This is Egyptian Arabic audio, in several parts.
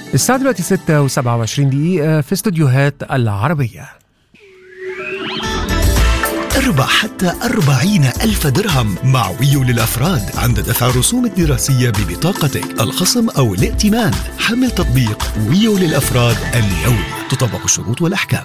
الساعة دلوقتي 6 و27 دقيقة في استوديوهات العربية اربح حتى أربعين ألف درهم مع ويو للأفراد عند دفع الرسوم الدراسية ببطاقتك الخصم أو الائتمان حمل تطبيق ويو للأفراد اليوم تطبق الشروط والأحكام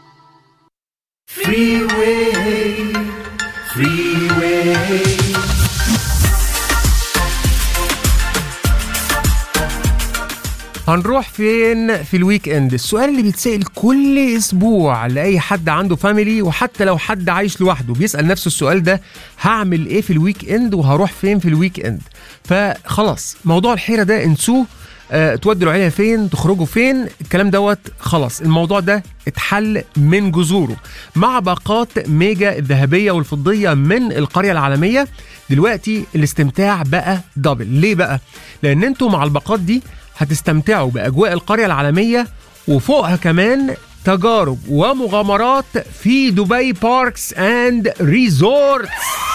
هنروح فين في الويك اند السؤال اللي بيتسأل كل اسبوع لاي حد عنده فاميلي وحتى لو حد عايش لوحده بيسأل نفسه السؤال ده هعمل ايه في الويك اند وهروح فين في الويك اند فخلاص موضوع الحيرة ده انسوه أه تودوا العيله فين تخرجوا فين الكلام دوت خلاص الموضوع ده اتحل من جذوره مع باقات ميجا الذهبيه والفضيه من القريه العالميه دلوقتي الاستمتاع بقى دبل ليه بقى لان انتوا مع الباقات دي هتستمتعوا باجواء القريه العالميه وفوقها كمان تجارب ومغامرات في دبي باركس اند ريزورتس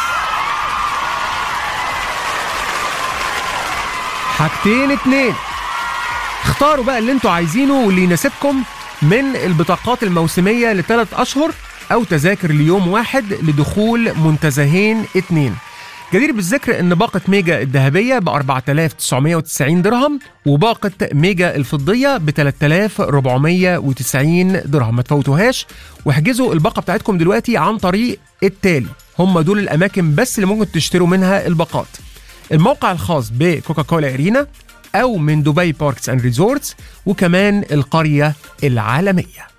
حاجتين اتنين اختاروا بقى اللي انتوا عايزينه واللي يناسبكم من البطاقات الموسمية لثلاث أشهر أو تذاكر ليوم واحد لدخول منتزهين اتنين جدير بالذكر ان باقة ميجا الذهبية ب 4990 درهم وباقة ميجا الفضية ب 3490 درهم ما تفوتوهاش واحجزوا الباقة بتاعتكم دلوقتي عن طريق التالي هم دول الأماكن بس اللي ممكن تشتروا منها الباقات الموقع الخاص بكوكا كولا ارينا او من دبي باركس اند ريزورتس وكمان القريه العالميه